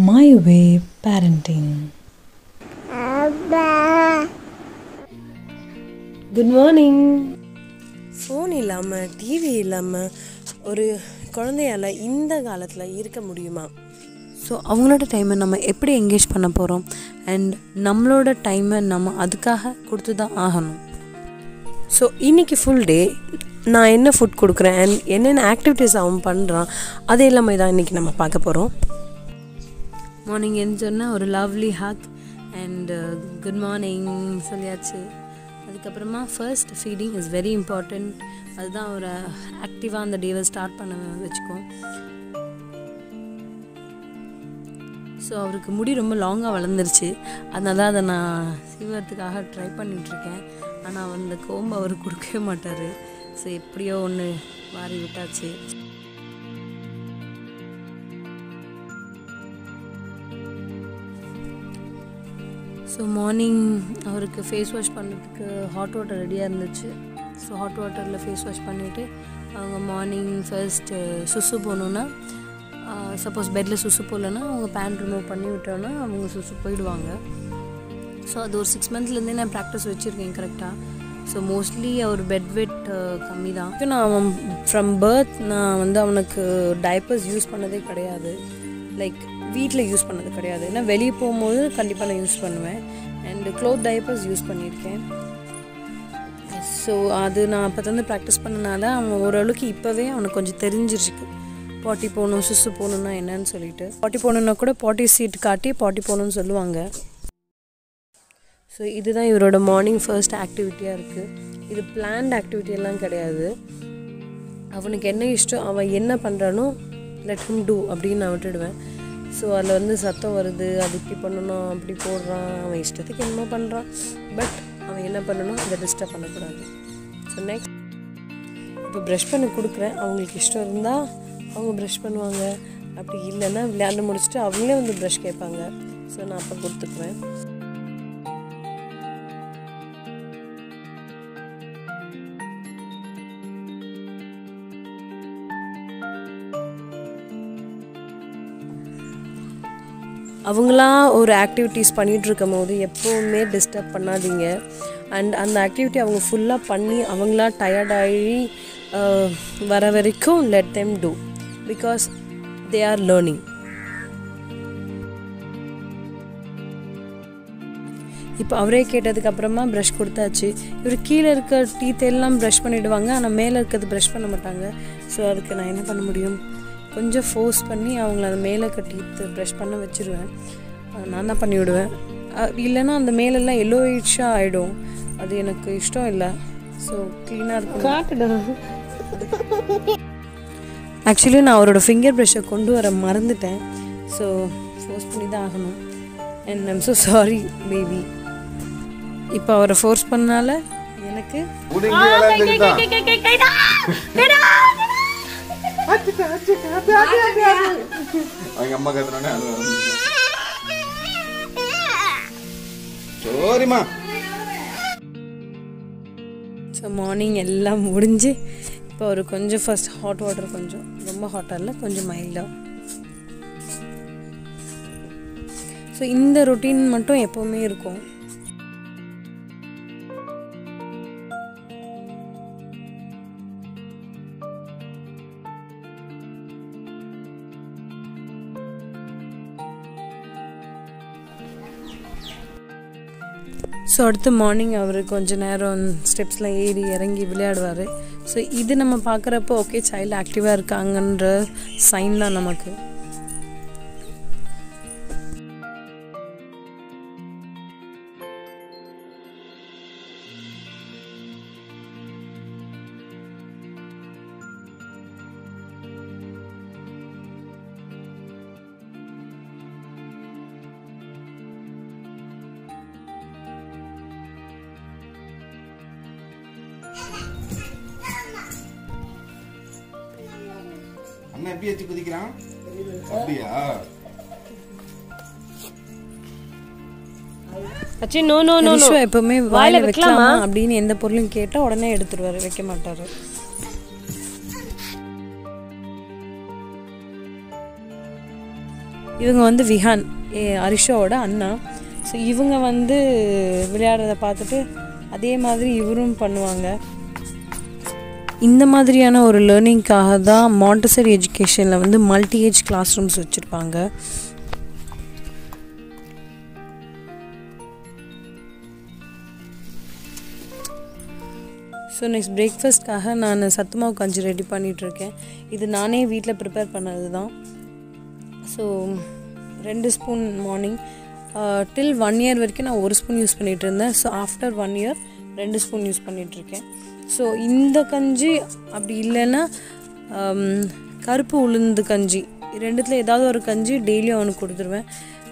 My Way Parenting. Good morning phone இல்லாமல் TV இல்லாமல் ஒரு குழந்தையால் இந்த காலத்தில் இருக்க முடியுமா ஸோ அவங்களோட டைமை நம்ம எப்படி என்கேஜ் பண்ண போகிறோம் அண்ட் நம்மளோட டைமை நம்ம அதுக்காக கொடுத்து தான் ஆகணும் ஸோ இன்றைக்கி ஃபுல் டே நான் என்ன ஃபுட் கொடுக்குறேன் அண்ட் என்னென்ன ஆக்டிவிட்டீஸ் அவன் பண்ணுறான் அது எல்லாமே தான் இன்றைக்கி நம்ம பார்க்க போகிறோம் மார்னிங் எழுந்தோன்னா ஒரு lovely hug and good morning சொல்லியாச்சு அதுக்கப்புறமா first feeding is very important அதுதான் ஒரு ஆக்டிவாக அந்த டேவை ஸ்டார்ட் பண்ண வச்சுக்கோம் ஸோ அவருக்கு முடி ரொம்ப லாங்காக வளர்ந்துருச்சு அதனால அதை நான் சீவரத்துக்காக ட்ரை பண்ணிகிட்ருக்கேன் ஆனால் அந்த கோம்பு அவர் கொடுக்கவே மாட்டார் ஸோ எப்படியோ ஒன்று வாரி விட்டாச்சு ஸோ மார்னிங் அவருக்கு ஃபேஸ் வாஷ் பண்ணுறதுக்கு ஹாட் வாட்டர் ரெடியாக இருந்துச்சு ஸோ ஹாட் வாட்டரில் ஃபேஸ் வாஷ் பண்ணிவிட்டு அவங்க மார்னிங் ஃபர்ஸ்ட்டு சுசு போகணுன்னா சப்போஸ் பெட்டில் சுசு போகலன்னா அவங்க பேண்ட் ரிமூவ் பண்ணி விட்டோன்னா அவங்க சுசு போயிடுவாங்க ஸோ அது ஒரு சிக்ஸ் மந்த்லேருந்தே நான் ப்ராக்டிஸ் வச்சுருக்கேன் கரெக்டாக ஸோ மோஸ்ட்லி அவர் பெட் வெட் கம்மி தான் நான் அவன் ஃப்ரம் பர்த் நான் வந்து அவனுக்கு டைப்பர்ஸ் யூஸ் பண்ணதே கிடையாது லைக் வீட்டில் யூஸ் பண்ணது கிடையாது ஏன்னா வெளியே போகும்போது கண்டிப்பாக நான் யூஸ் பண்ணுவேன் அண்டு க்ளோத் டைப்பர்ஸ் யூஸ் பண்ணியிருக்கேன் ஸோ அது நான் அப்போ வந்து ப்ராக்டிஸ் பண்ணனால அவன் ஓரளவுக்கு இப்போவே அவனுக்கு கொஞ்சம் தெரிஞ்சிருக்கு பாட்டி போகணும் சுசு போகணுன்னா என்னன்னு சொல்லிட்டு பாட்டி போகணுன்னா கூட பாட்டி சீட் காட்டி பாட்டி போகணுன்னு சொல்லுவாங்க ஸோ இதுதான் இவரோட மார்னிங் ஃபர்ஸ்ட் ஆக்டிவிட்டியாக இருக்குது இது பிளான்ட் ஆக்டிவிட்டி எல்லாம் கிடையாது அவனுக்கு என்ன இஷ்டம் அவன் என்ன பண்ணுறானோ லெட் ஹிம் டூ அப்படின்னு நான் விட்டுடுவேன் ஸோ அதில் வந்து சத்தம் வருது அது இப்படி பண்ணணும் அப்படி போடுறான் அவன் இஷ்டத்துக்கு என்னமோ பண்ணுறான் பட் அவன் என்ன பண்ணணும் அதை டிஸ்டர்ப் பண்ணக்கூடாது ஸோ நெக்ஸ்ட் இப்போ ப்ரஷ் பண்ணி கொடுக்குறேன் அவங்களுக்கு இஷ்டம் இருந்தால் அவங்க ப்ரஷ் பண்ணுவாங்க அப்படி இல்லைன்னா விளையாண்டு முடிச்சுட்டு அவங்களே வந்து ப்ரஷ் கேட்பாங்க ஸோ நான் அப்போ கொடுத்துக்குவேன் அவங்களா ஒரு ஆக்டிவிட்டீஸ் பண்ணிகிட்டு இருக்கும் போது எப்போவுமே டிஸ்டர்ப் பண்ணாதீங்க அண்ட் அந்த ஆக்டிவிட்டி அவங்க ஃபுல்லாக பண்ணி அவங்களா டயர்டாகி வர வரைக்கும் let them do because they are learning இப்போ அவரே கேட்டதுக்கு அப்புறமா ப்ரஷ் கொடுத்தாச்சு இவர் கீழே இருக்க டீத் எல்லாம் ப்ரஷ் பண்ணிவிடுவாங்க ஆனால் மேலே இருக்கிறது ப்ரஷ் பண்ண மாட்டாங்க ஸோ அதுக்கு நான் என்ன பண்ண முடியும் கொஞ்சம் ஃபோர்ஸ் பண்ணி அவங்கள அந்த மேலே கட்டிட்டு ப்ரஷ் பண்ண வச்சுருவேன் நான் தான் பண்ணி விடுவேன் இல்லைன்னா அந்த மேலெல்லாம் எல்லோ இட்ஷாக ஆகிடும் அது எனக்கு இஷ்டம் இல்லை ஸோ க்ளீனாக இருக்கும் காட்டுடும் ஆக்சுவலி நான் அவரோட ஃபிங்கர் ப்ரஷ்ஷை கொண்டு வர மறந்துட்டேன் ஸோ ஃபோர்ஸ் பண்ணி தான் ஆகணும் and I'm so sorry baby இப்போ அவரை ஃபோர்ஸ் பண்ணனால எனக்கு அவங்க அம்மா கத்துனோடனே அது சோரிமா ஸோ மார்னிங் எல்லாம் முடிஞ்சு இப்போ ஒரு கொஞ்சம் ஃபர்ஸ்ட் ஹாட் வாட்டர் கொஞ்சம் ரொம்ப ஹாட்டாக இல்லை கொஞ்சம் மைல்டாக ஸோ இந்த ரொட்டீன் மட்டும் எப்போவுமே இருக்கும் ஸோ அடுத்து மார்னிங் அவர் கொஞ்ச நேரம் ஸ்டெப்ஸில் ஏறி இறங்கி விளையாடுவார் ஸோ இது நம்ம பார்க்குறப்போ ஓகே சைல்டு ஆக்டிவாக இருக்காங்கன்ற சைன் தான் நமக்கு அண்ணன் எப்படி வச்சு குதிக்கிறான் அப்படியா அச்சி நோ நோ நோ நோ எப்பவுமே வாயில வைக்கலாமா அப்படின்னு எந்த பொருளும் கேட்டா உடனே எடுத்துருவாரு வைக்க மாட்டாரு இவங்க வந்து விஹான் ஏ அரிஷாவோட அண்ணா ஸோ இவங்க வந்து விளையாடுறத பார்த்துட்டு அதே மாதிரி இவரும் பண்ணுவாங்க இந்த மாதிரியான ஒரு லேர்னிங்காக தான் மாண்டசரி எஜுகேஷனில் வந்து மல்டி ஏஜ் கிளாஸ் ரூம்ஸ் வச்சுருப்பாங்க ஸோ நெக்ஸ்ட் பிரேக்ஃபாஸ்ட்காக நான் சத்து மாவு கஞ்சி ரெடி பண்ணிகிட்ருக்கேன் இது நானே வீட்டில் ப்ரிப்பேர் பண்ணது தான் ஸோ ரெண்டு spoon morning till one year வரைக்கும் நான் ஒரு ஸ்பூன் யூஸ் பண்ணிகிட்டு இருந்தேன் ஸோ ஆஃப்டர் ஒன் இயர் ரெண்டு ஸ்பூன் யூஸ் பண்ணிகிட்ருக்கேன் ஸோ இந்த கஞ்சி அப்படி இல்லைன்னா ஆம், கருப்பு உளுந்து கஞ்சி ரெண்டுத்தில் ஏதாவது ஒரு கஞ்சி டெய்லியும் அவனுக்கு கொடுத்துருவேன்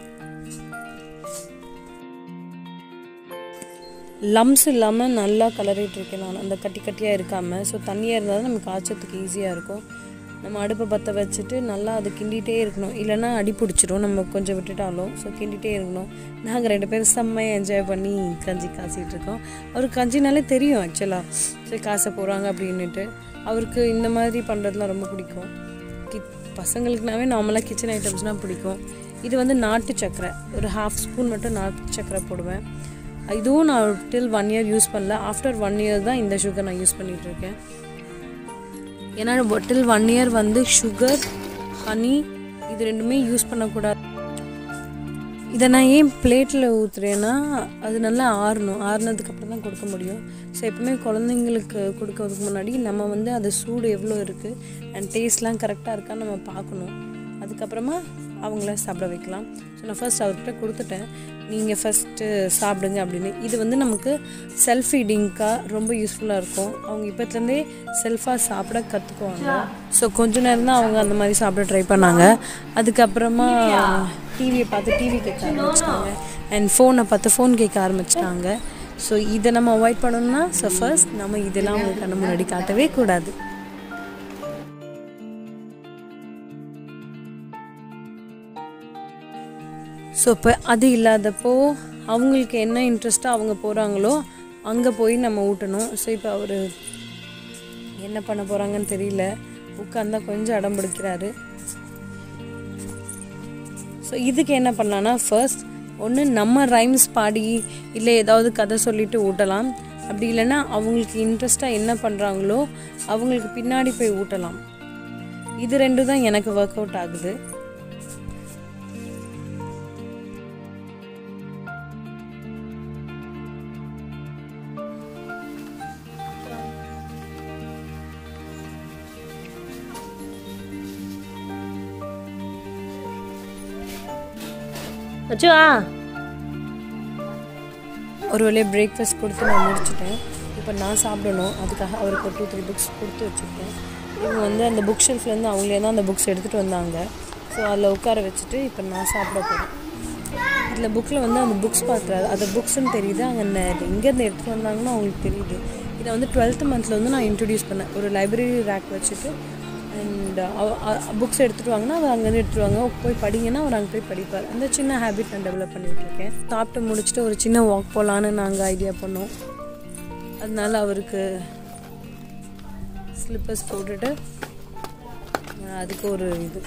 லம்ஸ் இல்லாமல் நல்லா கலரிட்டு இருக்கேன் நான் அந்த கட்டி கட்டியாக இருக்காமல் ஸோ தண்ணியாக இருந்தால் தான் நமக்கு காய்ச்சறதுக்கு ஈஸியாக இருக்கும் நம்ம அடுப்பை பற்ற வச்சுட்டு நல்லா அது கிண்டிகிட்டே இருக்கணும் இல்லைன்னா அடி பிடிச்சிரும் நம்ம கொஞ்சம் விட்டுட்டாலும் ஸோ கிண்டிகிட்டே இருக்கணும் நாங்கள் ரெண்டு பேரும் செம்மையாக என்ஜாய் பண்ணி கஞ்சி காய்ச்சிட்டு இருக்கோம் அவருக்கு கஞ்சினாலே தெரியும் ஆக்சுவலாக ஸோ காசை போகிறாங்க அப்படின்னுட்டு அவருக்கு இந்த மாதிரி பண்ணுறதுலாம் ரொம்ப பிடிக்கும் கி பசங்களுக்குனாவே நார்மலாக கிச்சன் ஐட்டம்ஸ்னால் பிடிக்கும் இது வந்து நாட்டு சக்கரை ஒரு ஹாஃப் ஸ்பூன் மட்டும் நாட்டு சக்கரை போடுவேன் இதுவும் நான் டில் ஒன் இயர் யூஸ் பண்ணல ஆஃப்டர் ஒன் இயர் தான் இந்த சுகர் நான் யூஸ் பண்ணிட்டு இருக்கேன் ஏன்னா டில் ஒன் இயர் வந்து சுகர் ஹனி இது ரெண்டுமே யூஸ் பண்ணக்கூடாது இதை நான் ஏன் பிளேட்டில் ஊற்றுறேன்னா அது நல்லா ஆறணும் ஆறுனதுக்கு அப்புறம் தான் கொடுக்க முடியும் ஸோ எப்பவுமே குழந்தைங்களுக்கு கொடுக்கறதுக்கு முன்னாடி நம்ம வந்து அது சூடு எவ்வளோ இருக்குது அண்ட் டேஸ்ட்லாம் கரெக்டாக இருக்கான்னு நம்ம பார்க்கணும் அதுக்கப்புறமா அவங்கள சாப்பிட வைக்கலாம் ஸோ நான் ஃபர்ஸ்ட் அவர்கிட்ட கொடுத்துட்டேன் நீங்கள் ஃபஸ்ட்டு சாப்பிடுங்க அப்படின்னு இது வந்து நமக்கு செல்ஃப் ஃபீடிங்க்காக ரொம்ப யூஸ்ஃபுல்லாக இருக்கும் அவங்க இப்போத்துலேருந்தே செல்ஃபாக சாப்பிட கற்றுக்குவாங்க ஸோ கொஞ்ச நேரம் தான் அவங்க அந்த மாதிரி சாப்பிட ட்ரை பண்ணாங்க அதுக்கப்புறமா டிவியை பார்த்து டிவி கேட்க ஆரம்பிச்சிட்டாங்க அண்ட் ஃபோனை பார்த்து ஃபோன் கேட்க ஆரம்பிச்சிட்டாங்க ஸோ இதை நம்ம அவாய்ட் பண்ணணும்னா ஸோ ஃபர்ஸ்ட் நம்ம இதெல்லாம் அவங்க கண்ணு முன்னாடி காட்டவே கூடாது ஸோ இப்போ அது இல்லாதப்போ அவங்களுக்கு என்ன இன்ட்ரெஸ்ட்டாக அவங்க போகிறாங்களோ அங்கே போய் நம்ம ஊட்டணும் ஸோ இப்போ அவர் என்ன பண்ண போகிறாங்கன்னு தெரியல உட்காந்தா கொஞ்சம் அடம் பிடிக்கிறாரு ஸோ இதுக்கு என்ன பண்ணலான்னா ஃபர்ஸ்ட் ஒன்று நம்ம ரைம்ஸ் பாடி இல்லை ஏதாவது கதை சொல்லிட்டு ஊட்டலாம் அப்படி இல்லைன்னா அவங்களுக்கு இன்ட்ரெஸ்ட்டாக என்ன பண்ணுறாங்களோ அவங்களுக்கு பின்னாடி போய் ஊட்டலாம் இது ரெண்டு தான் எனக்கு ஒர்க் அவுட் ஆகுது அச்சா ஒரு வழியாக பிரேக்ஃபாஸ்ட் கொடுத்து நான் முடிச்சிட்டேன் இப்போ நான் சாப்பிடணும் அதுக்காக அவருக்கு ஒரு டூ த்ரீ புக்ஸ் கொடுத்து வச்சுருக்கேன் இவங்க வந்து அந்த புக் ஷெல்ஃப்லேருந்து அவங்களே தான் அந்த புக்ஸ் எடுத்துகிட்டு வந்தாங்க ஸோ அதில் உட்கார வச்சுட்டு இப்போ நான் சாப்பிட போகிறேன் இதில் புக்கில் வந்து அந்த புக்ஸ் பார்க்குறாரு அது புக்ஸ்ன்னு தெரியுது அங்கே எங்கேருந்து எடுத்துகிட்டு வந்தாங்கன்னு அவங்களுக்கு தெரியுது இதை வந்து டுவெல்த் மந்தில் வந்து நான் இன்ட்ரடியூஸ் பண்ணேன் ஒரு லைப்ரரி ரேக் வச்சுட்டு அண்ட் புக்ஸ் எடுத்துகிட்டு வாங்கன்னா அவர் அங்கேருந்து எடுத்துகிட்டு வாங்க போய் படிங்கன்னா அவர் அங்கே போய் படிப்பார் அந்த சின்ன ஹேபிட் நான் டெவலப் பண்ணிகிட்ருக்கேன் சாப்பிட்டு முடிச்சுட்டு ஒரு சின்ன வாக் போகலான்னு நாங்கள் ஐடியா பண்ணோம் அதனால அவருக்கு ஸ்லிப்பர்ஸ் போட்டுட்டு அஹ் அதுக்கு ஒரு இது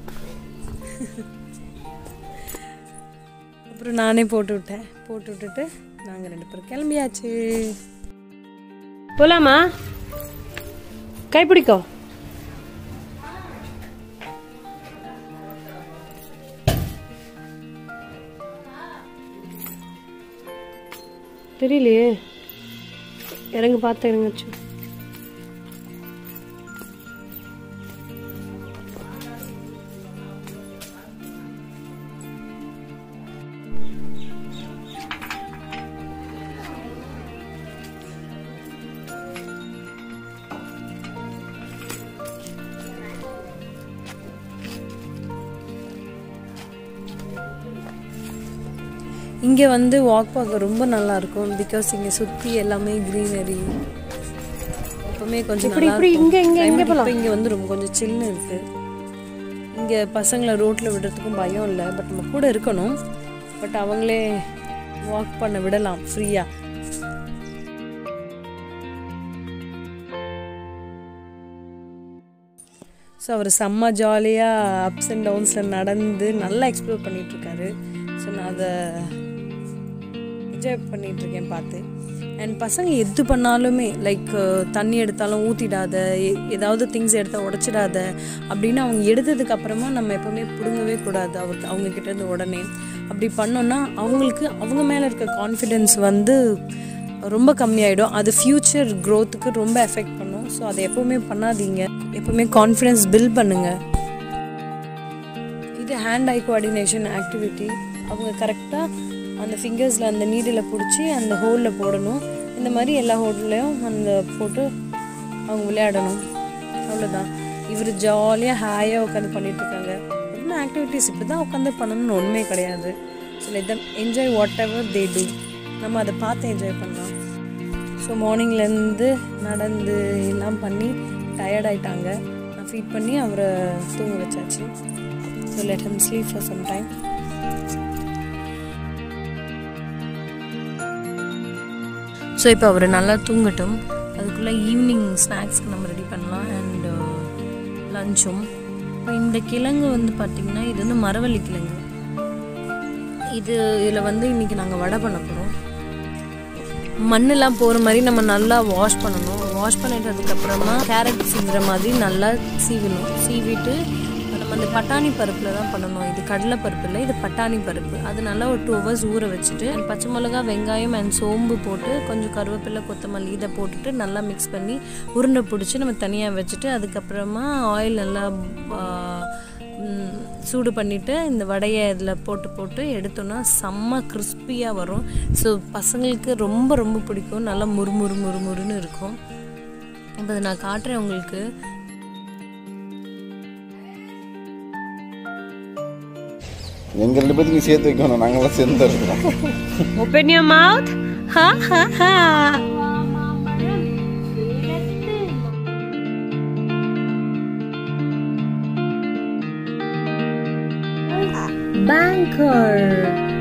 அப்புறம் நானே போட்டு விட்டேன் போட்டு விட்டுட்டு நாங்கள் ரெண்டு பேரும் கிளம்பியாச்சு போலாமா கைப்பிடிக்கோ தெரியலையே இறங்க பார்த்து இறங்கச்சு இங்கே வந்து வாக் பார்க்க ரொம்ப நல்லா இருக்கும் பிகாஸ் இங்கே சுற்றி எல்லாமே க்ரீனரி எப்பவுமே கொஞ்சம் நல்லா இருக்கும் Climate இப்ப இங்கே வந்து ரொம்ப கொஞ்சம் சில்லுன்னு இருக்கு இங்கே பசங்களை ரோட்டில் விடுறதுக்கும் பயம் இல்லை பட் நம்ம கூட இருக்கணும் பட் அவங்களே வாக் பண்ண விடலாம் ஃப்ரீயாக ஸோ அவர் செம்ம ஜாலியாக அப்ஸ் அண்ட் டவுன்ஸில் நடந்து நல்லா எக்ஸ்ப்ளோர் பண்ணிகிட்ருக்காரு ஸோ நான் அதை என்ஜாய் பண்ணிகிட்ருக்கேன் பார்த்து அண்ட் பசங்க எது பண்ணாலுமே லைக் தண்ணி எடுத்தாலும் ஊற்றிடாத ஏதாவது திங்ஸ் எடுத்தால் உடச்சிடாத அப்படின்னு அவங்க எடுத்ததுக்கு அப்புறமா நம்ம எப்போவுமே பிடுங்கவே கூடாது அவருக்கு அவங்க கிட்டேருந்து உடனே அப்படி பண்ணோன்னா அவங்களுக்கு அவங்க மேலே இருக்க கான்ஃபிடென்ஸ் வந்து ரொம்ப கம்மியாயிடும் அது ஃப்யூச்சர் க்ரோத்துக்கு ரொம்ப எஃபெக்ட் பண்ணும் ஸோ அதை எப்போவுமே பண்ணாதீங்க எப்போவுமே கான்ஃபிடென்ஸ் பில்ட் பண்ணுங்கள் இது ஹேண்ட் ஐ கோஆர்டினேஷன் ஆக்டிவிட்டி அவங்க கரெக்டாக அந்த ஃபிங்கர்ஸில் அந்த நீடில் பிடிச்சி அந்த ஹோலில் போடணும் இந்த மாதிரி எல்லா ஹோல்லையும் அந்த போட்டு அவங்க விளையாடணும் அவ்வளோதான் இவர் ஜாலியாக ஹாயாக உட்காந்து பண்ணிகிட்ருக்காங்க என்ன ஆக்டிவிட்டீஸ் இப்படி தான் உட்காந்து பண்ணணும்னு ஒன்றுமே கிடையாது so let them enjoy whatever they do நம்ம அதை பார்த்து என்ஜாய் பண்ணலாம் ஸோ மார்னிங்லேருந்து நடந்து எல்லாம் பண்ணி டயர்ட் ஆயிட்டாங்க நான் ஃபீட் பண்ணி அவரை தூங்க வச்சாச்சு so let him sleep for some time so இப்போ அவர் நல்லா தூங்கட்டும் அதுக்குள்ளே ஈவினிங் ஸ்நாக்ஸ்க்கு நம்ம ரெடி பண்ணலாம் அண்ட் லஞ்சும் இப்போ இந்த கிழங்கு வந்து பார்த்திங்கன்னா இது வந்து மரவள்ளி கிழங்கு இது இதில் வந்து இன்றைக்கி நாங்கள் வடை பண்ண போகிறோம் மண்ணெல்லாம் போகிற மாதிரி நம்ம நல்லா வாஷ் பண்ணணும் வாஷ் பண்ணிட்டதுக்கப்புறமா கேரட் சீவுற மாதிரி நல்லா சீவணும் சீவிட்டு நம்ம அந்த பட்டாணி பருப்பில் தான் பண்ணணும் இது கடலை பருப்பு இல்லை இது பட்டாணி பருப்பு அது நல்லா ஒரு டூ ஹவர்ஸ் ஊற வச்சுட்டு and பச்சை மிளகா வெங்காயம் அண்ட் சோம்பு போட்டு கொஞ்சம் கருவேப்பிலை கொத்தமல்லி இதை போட்டுட்டு நல்லா மிக்ஸ் பண்ணி உருண்டை பிடிச்சி நம்ம தனியாக வச்சுட்டு அதுக்கப்புறமா ஆயில் நல்லா ஆ, ம், சூடு பண்ணிவிட்டு இந்த வடையை இதில் போட்டு போட்டு எடுத்தோன்னா செம்ம கிறிஸ்பியாக வரும் ஸோ பசங்களுக்கு ரொம்ப ரொம்ப பிடிக்கும் நல்லா முறுமுறு முறுமுறுன்னு இருக்கும் இப்போ அதை நான் காட்டுறேன் உங்களுக்கு எங்க ரெண்டு பேத்துக்கும் சேர்த்து வைக்கணும் நாங்களாம் சேர்ந்து தான் இருக்கிறோம் ஓப்பன் யூர் மவுத் ஹா ஹா ஹா Bangkok